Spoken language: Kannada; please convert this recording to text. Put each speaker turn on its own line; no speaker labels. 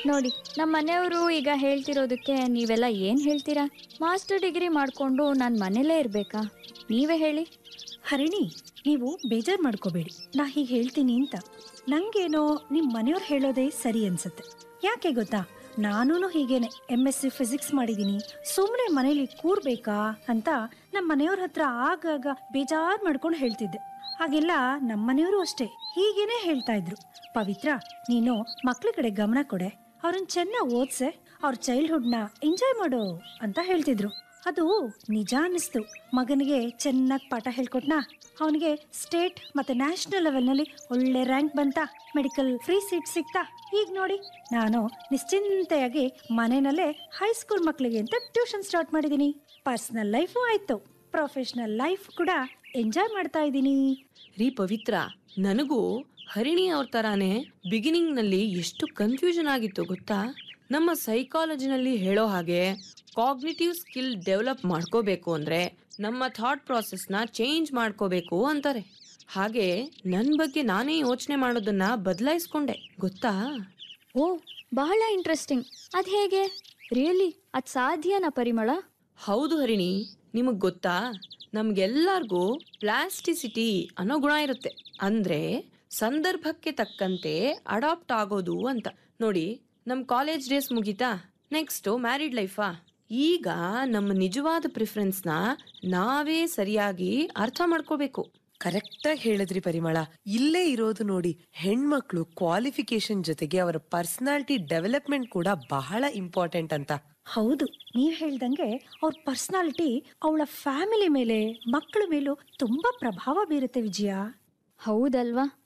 ನೋಡಿ ನಮ್ಮ ಮನೆಯವರು ಈಗ ಹೇಳ್ತಿರೋದಕ್ಕೆ ನೀವೆಲ್ಲ ಏನು ಹೇಳ್ತೀರಾ ಮಾಸ್ಟರ್ ಡಿಗ್ರಿ ಮಾಡಿಕೊಂಡು ನಾನು ಮನೇಲೇ ಇರಬೇಕಾ ನೀವೇ ಹೇಳಿ
ಹರಿಣಿ ನೀವು ಬೇಜಾರ್ ಮಾಡ್ಕೋಬೇಡಿ ನಾ ಹೀಗೆ ಹೇಳ್ತೀನಿ ಅಂತ ನಂಗೇನೋ ನಿಮ್ ಮನೆಯವ್ರು ಹೇಳೋದೇ ಸರಿ ಅನ್ಸುತ್ತೆ ಯಾಕೆ ಗೊತ್ತಾ ನಾನೂ ಹೀಗೇನೆ ಎಂ ಎಸ್ ಸಿ ಫಿಸಿಕ್ಸ್ ಮಾಡಿದೀನಿ ಸುಮ್ಮನೆ ಮನೇಲಿ ಕೂರ್ಬೇಕಾ ಅಂತ ನಮ್ಮ ಮನೆಯವ್ರ ಹತ್ರ ಆಗಾಗ ಬೇಜಾರ್ ಮಾಡ್ಕೊಂಡು ಹೇಳ್ತಿದ್ದೆ ಹಾಗೆಲ್ಲ ನಮ್ಮ ಮನೆಯವರು ಅಷ್ಟೇ ಹೀಗೇನೆ ಹೇಳ್ತಾ ಇದ್ರು ಪವಿತ್ರ ನೀನು ಮಕ್ಳ ಕಡೆ ಗಮನ ಕೊಡೆ ಅವ್ರನ್ನ ಚೆನ್ನಾಗಿ ಓದ್ಸೆ ಅವ್ರ ಚೈಲ್ಡ್ಹುಡ್ನ ಎಂಜಾಯ್ ಮಾಡು ಅಂತ ಹೇಳ್ತಿದ್ರು ಅದು ನಿಜ ಅನ್ನಿಸ್ತು ಮಗನಿಗೆ ಚೆನ್ನಾಗಿ ಪಾಠ ಹೇಳ್ಕೊಟ್ನಾ ಅವನಿಗೆ ಸ್ಟೇಟ್ ಮತ್ತೆ ನ್ಯಾಷನಲ್ ಲೆವೆಲ್ನಲ್ಲಿ ಒಳ್ಳೆ ರ್ಯಾಂಕ್ ಬಂತ ಮೆಡಿಕಲ್ ಫ್ರೀ ಸೀಟ್ ಸಿಕ್ತಾ ಈಗ ನೋಡಿ ನಾನು ನಿಶ್ಚಿಂತೆಯಾಗಿ ಮನೆಯಲ್ಲೇ ಹೈಸ್ಕೂಲ್ ಮಕ್ಕಳಿಗೆ ಅಂತ ಟ್ಯೂಷನ್ ಸ್ಟಾರ್ಟ್ ಮಾಡಿದ್ದೀನಿ ಪರ್ಸನಲ್ ಲೈಫು ಆಯ್ತು ಪ್ರೊಫೆಷನಲ್ ಲೈಫ್ ಕೂಡ ಎಂಜಾಯ್ ಮಾಡ್ತಾ ಇದ್ದೀನಿ
ರೀ ಪವಿತ್ರ ನನಗೂ ಹರಿಣಿ ಅವ್ರ ತರಾನೇ ಬಿಗಿನಿಂಗ್ ನಲ್ಲಿ ಎಷ್ಟು ಕನ್ಫ್ಯೂಷನ್ ಆಗಿತ್ತು ಗೊತ್ತಾ ನಮ್ಮ ಸೈಕಾಲಜಿನಲ್ಲಿ ಹೇಳೋ ಹಾಗೆ ಕಾಗ್ನಿಟಿವ್ ಸ್ಕಿಲ್ ಡೆವಲಪ್ ಮಾಡ್ಕೋಬೇಕು ಅಂದ್ರೆ ನಮ್ಮ ಥಾಟ್ ಪ್ರಾಸೆಸ್ನ ಚೇಂಜ್ ಮಾಡ್ಕೋಬೇಕು ಅಂತಾರೆ ಹಾಗೆ ನನ್ನ ಬಗ್ಗೆ ನಾನೇ ಯೋಚನೆ ಮಾಡೋದನ್ನ ಬದಲಾಯಿಸ್ಕೊಂಡೆ ಗೊತ್ತಾ
ಓ ಬಹಳ ಇಂಟ್ರೆಸ್ಟಿಂಗ್ ಅದು ಹೇಗೆ ರಿಯಲಿ ಅದು ಸಾಧ್ಯನಾ ಪರಿಮಳ
ಹೌದು ಹರಿಣಿ ನಿಮಗ್ ಗೊತ್ತಾ ನಮ್ಗೆಲ್ಲರಿಗೂ ಪ್ಲಾಸ್ಟಿಸಿಟಿ ಅನ್ನೋ ಗುಣ ಇರುತ್ತೆ ಅಂದ್ರೆ ಸಂದರ್ಭಕ್ಕೆ ತಕ್ಕಂತೆ ಅಡಾಪ್ಟ್ ಆಗೋದು ಅಂತ ನೋಡಿ ನಮ್ ಕಾಲೇಜ್ ಡೇಸ್ ಮುಗೀತಾ ನೆಕ್ಸ್ಟ್ ಮ್ಯಾರಿಡ್ ಲೈಫಾ ಈಗ ನಮ್ಮ ನಿಜವಾದ ಪ್ರಿಫರೆನ್ಸ್ನ ನಾವೇ ಸರಿಯಾಗಿ ಅರ್ಥ ಮಾಡ್ಕೋಬೇಕು
ಕರೆಕ್ಟಾಗಿ ಹೇಳಿದ್ರಿ ಪರಿಮಳ ಇಲ್ಲೇ ಇರೋದು ನೋಡಿ ಹೆಣ್ಮಕ್ಳು ಕ್ವಾಲಿಫಿಕೇಶನ್ ಜೊತೆಗೆ ಅವರ ಪರ್ಸನಾಲಿಟಿ ಡೆವಲಪ್ಮೆಂಟ್ ಕೂಡ ಬಹಳ ಇಂಪಾರ್ಟೆಂಟ್ ಅಂತ
ಹೌದು ನೀವ್ ಹೇಳ್ದಂಗೆ ಅವ್ರ ಪರ್ಸನಾಲಿಟಿ ಅವಳ ಫ್ಯಾಮಿಲಿ ಮೇಲೆ ಮಕ್ಕಳ ಮೇಲೂ ತುಂಬಾ ಪ್ರಭಾವ ಬೀರುತ್ತೆ ವಿಜಯ
ಹೌದಲ್ವಾ